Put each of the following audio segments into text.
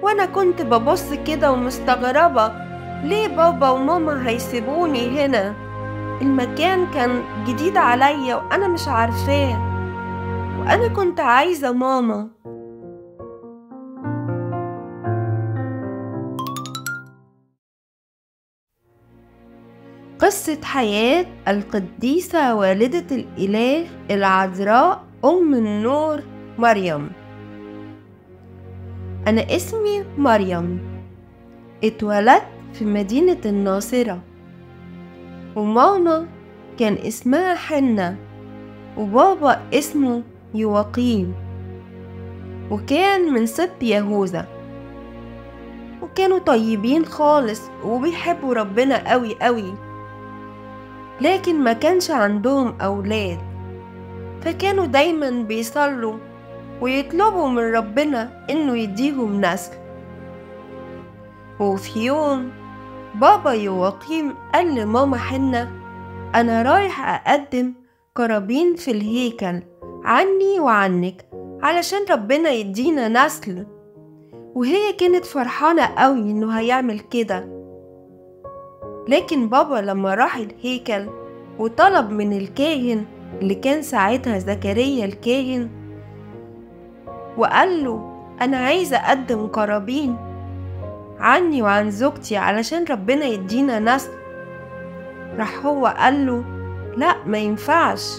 وأنا كنت ببص كده ومستغربة ليه بابا وماما هيسيبوني هنا المكان كان جديد عليا وأنا مش عارفاه وأنا كنت عايزة ماما قصة حياة القديسة والدة الإله العذراء أم النور مريم أنا اسمي مريم اتولدت في مدينة الناصرة وماما كان اسمها حنة وبابا اسمه يواقيم وكان من سبط يهوذا وكانوا طيبين خالص وبيحبوا ربنا قوي قوي لكن ما كانش عندهم أولاد فكانوا دايما بيصلوا ويطلبوا من ربنا إنه يديهم نسل وفي يوم بابا يواقيم قال لماما حنة أنا رايح أقدم قرابين في الهيكل عني وعنك علشان ربنا يدينا نسل وهي كانت فرحانة قوي إنه هيعمل كده لكن بابا لما راح الهيكل وطلب من الكاهن اللي كان ساعتها زكريا الكاهن وقال له أنا عايزة أقدم قرابين عني وعن زوجتي علشان ربنا يدينا نسل راح هو قال له لا ما ينفعش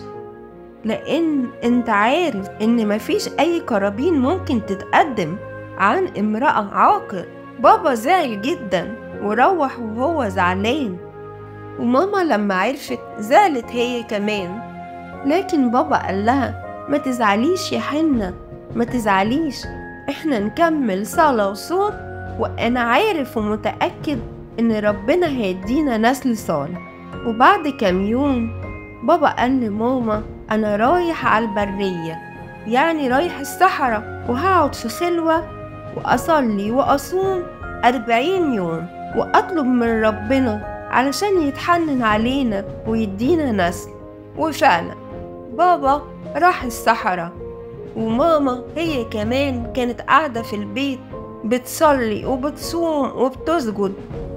لأن انت عارف ان مفيش أي قرابين ممكن تتقدم عن امرأة عاقر بابا زعل جدا وروح وهو زعلان وماما لما عرفت زعلت هي كمان لكن بابا قال لها ما تزعليش يا حنة ما تزعليش احنا نكمل صلاة وصوت وانا عارف ومتأكد ان ربنا هيدينا نسل صالح وبعد كام يوم بابا قال لماما انا رايح على البرية يعني رايح الصحراء وهقعد في خلوة وأصلي وأصوم أربعين يوم وأطلب من ربنا علشان يتحنن علينا ويدينا نسل وفعلا بابا راح الصحراء وماما هي كمان كانت قاعدة في البيت بتصلي وبتصوم وبتسجد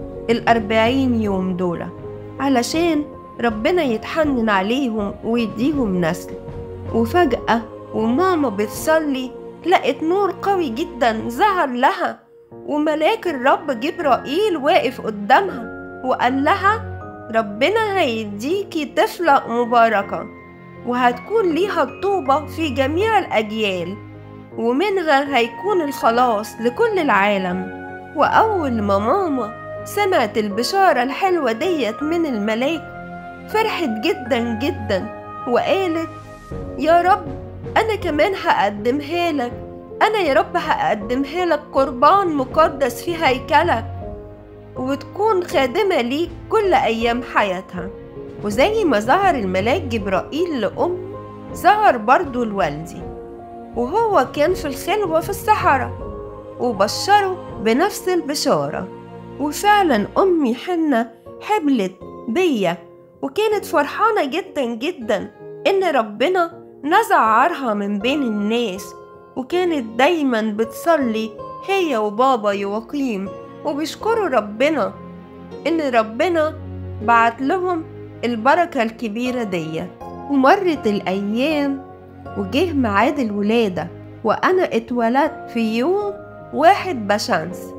الأربعين يوم دول علشان ربنا يتحنن عليهم ويديهم نسل وفجأة وماما بتصلي لقت نور قوي جدا ظهر لها وملاك الرب جبرائيل واقف قدامها وقال لها ربنا هيديكي طفلة مباركة وهتكون ليها الطوبة في جميع الأجيال ومنها هيكون الخلاص لكل العالم وأول ما ماما سمعت البشارة الحلوة ديت من الملاك فرحت جدا جدا وقالت يا رب أنا كمان هقدمها لك أنا يا رب هقدمها لك قربان مقدس في هيكلك وتكون خادمة ليك كل أيام حياتها وزي ما ظهر الملاك جبرائيل لأم ظهر برضو لوالدي وهو كان في الخلوة في الصحراء وبشره بنفس البشارة وفعلا أمي حنة حبلت بيا وكانت فرحانة جدا جدا إن ربنا نزع عارها من بين الناس وكانت دايما بتصلي هي وبابا يواقيم وبيشكروا ربنا إن ربنا بعت لهم البركة الكبيرة دي ومرت الأيام وجه ميعاد الولادة وأنا اتولدت في يوم واحد بشمس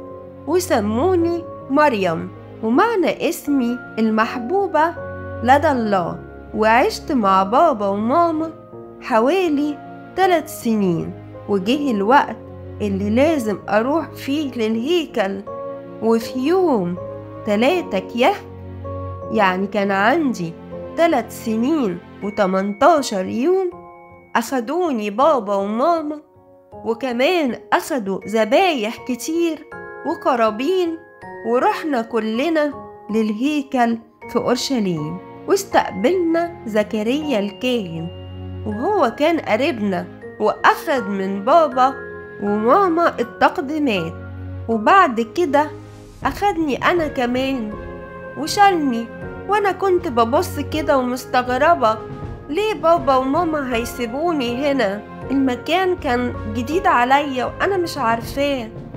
وسموني مريم ومعنى اسمي المحبوبة لدى الله وعشت مع بابا وماما حوالي ثلاث سنين وجه الوقت اللي لازم أروح فيه للهيكل وفي يوم تلاتة كيهت يعني كان عندي ثلاث سنين وتمنتاشر يوم أخدوني بابا وماما وكمان أخدوا ذبايح كتير وقرابين ورحنا كلنا للهيكل في أورشليم واستقبلنا زكريا الكاهن وهو كان قريبنا وأخد من بابا وماما التقديمات وبعد كده أخدني أنا كمان وشالني وأنا كنت ببص كده ومستغربة ليه بابا وماما هيسيبوني هنا المكان كان جديد عليا وأنا مش عارفاه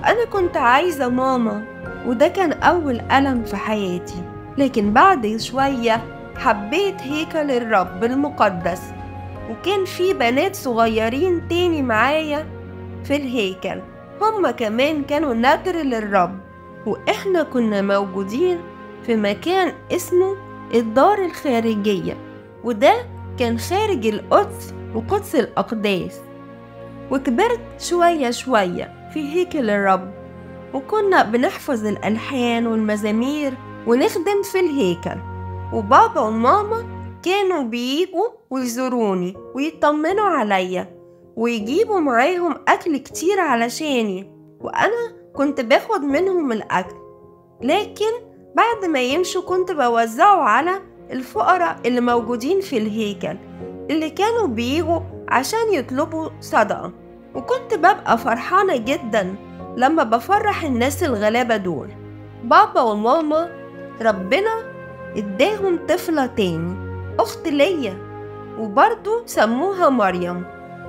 وأنا كنت عايزة ماما وده كان أول ألم في حياتي لكن بعد شوية حبيت هيكل الرب المقدس وكان في بنات صغيرين تاني معايا في الهيكل هما كمان كانوا نذر للرب وإحنا كنا موجودين في مكان اسمه الدار الخارجية وده كان خارج القدس وقدس الأقداس وكبرت شوية شوية في هيكل الرب وكنا بنحفظ الألحان والمزامير ونخدم في الهيكل وبابا وماما كانوا بيجوا ويزوروني ويطمنوا عليا ويجيبوا معاهم أكل كتير علشاني وأنا كنت باخد منهم الأكل لكن بعد ما يمشوا كنت بوزعه على الفقراء اللي موجودين في الهيكل اللي كانوا بيجوا عشان يطلبوا صدقة وكنت ببقى فرحانة جدا لما بفرح الناس الغلابة دول بابا وماما ربنا اداهم طفلة تاني أخت ليا وبرضه سموها مريم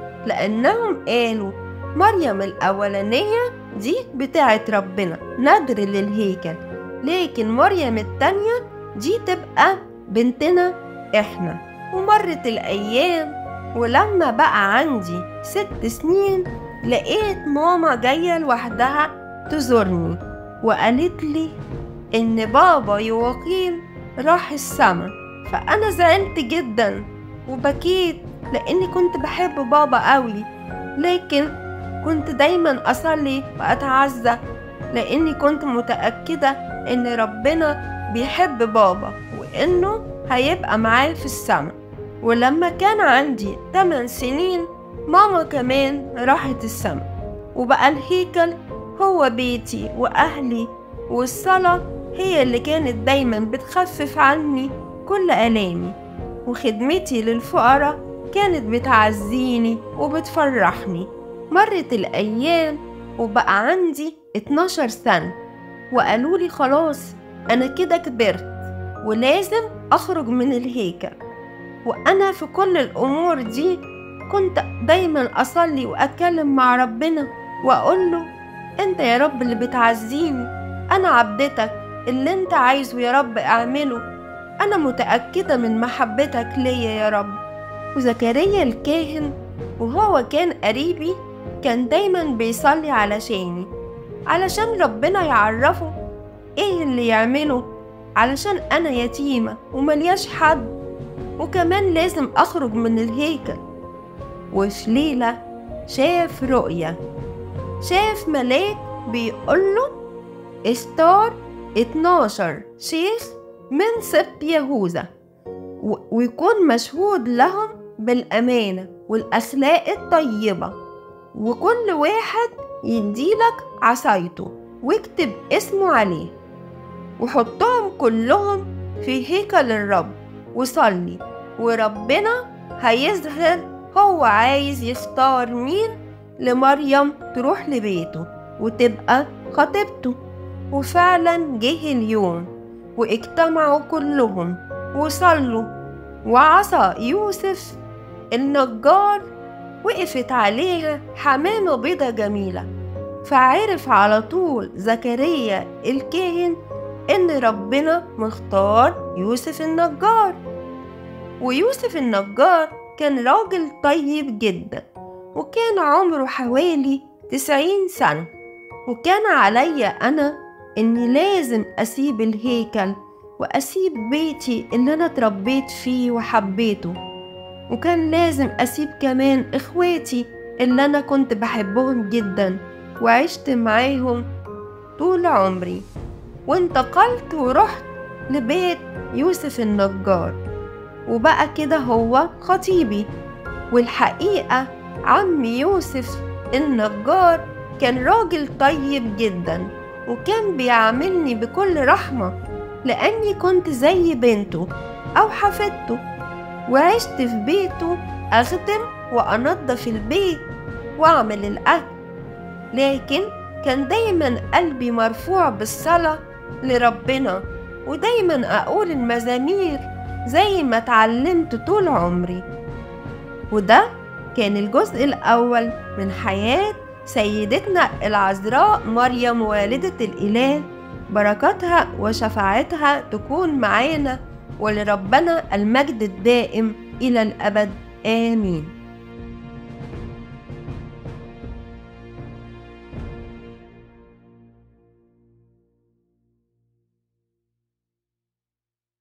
لأنهم قالوا مريم الأولانية دي بتاعت ربنا نذر للهيكل لكن مريم التانية دي تبقى بنتنا احنا ومرت الأيام ولما بقى عندي ست سنين لقيت ماما جاية لوحدها تزورني وقالت لي إن بابا يواقيم راح السما فأنا زعلت جدا وبكيت لأني كنت بحب بابا قوي لكن كنت دايما أصلي وأتعزى لأني كنت متأكدة إن ربنا بيحب بابا وإنه هيبقى معاه في السما ولما كان عندي 8 سنين ماما كمان راحت السما وبقى الهيكل هو بيتي وأهلي والصلاة هي اللي كانت دايما بتخفف عني كل آلامي وخدمتي للفقراء كانت بتعزيني وبتفرحني مرت الأيام وبقى عندي 12 سنة وقالوا لي خلاص أنا كده كبرت ولازم أخرج من الهيكل وأنا في كل الأمور دي كنت دايما أصلي وأتكلم مع ربنا وأقول له أنت يا رب اللي بتعزيني أنا عبدتك اللي أنت عايزه يا رب أعمله أنا متأكدة من محبتك ليا يا رب وزكريا الكاهن وهو كان قريبي كان دايما بيصلي علشاني علشان ربنا يعرفه ايه اللي يعمله علشان انا يتيمة وملياش حد وكمان لازم اخرج من الهيكل وفي ليلة شاف رؤية شاف ملاك بيقوله استار 12 شيخ من سبط يهوذا و- ويكون مشهود لهم بالأمانة والأخلاق الطيبة وكل واحد يديلك عصايته واكتب اسمه عليه وحطهم كلهم في هيكل الرب وصلي وربنا هيظهر هو عايز يختار مين لمريم تروح لبيته وتبقى خطيبته وفعلا جه اليوم واجتمعوا كلهم وصلوا وعصا يوسف النجار وقفت عليها حمامة بيضة جميلة فعرف على طول زكريا الكاهن إن ربنا مختار يوسف النجار ويوسف النجار كان راجل طيب جدا وكان عمره حوالي تسعين سنة وكان عليا أنا إني لازم أسيب الهيكل وأسيب بيتي اللي أنا اتربيت فيه وحبيته وكان لازم أسيب كمان إخواتي اللي أنا كنت بحبهم جدا وعشت معاهم طول عمري وانتقلت ورحت لبيت يوسف النجار وبقى كده هو خطيبي والحقيقة عم يوسف النجار كان راجل طيب جدا وكان بيعاملني بكل رحمة لأني كنت زي بنته أو حفيدته وعشت في بيته أخدم وأنظف البيت وأعمل الأكل لكن كان دايما قلبي مرفوع بالصلاة لربنا ودايما أقول المزامير زي ما اتعلمت طول عمري وده كان الجزء الأول من حياة سيدتنا العذراء مريم والدة الإله بركاتها وشفاعتها تكون معانا ولربنا المجد الدائم إلى الأبد آمين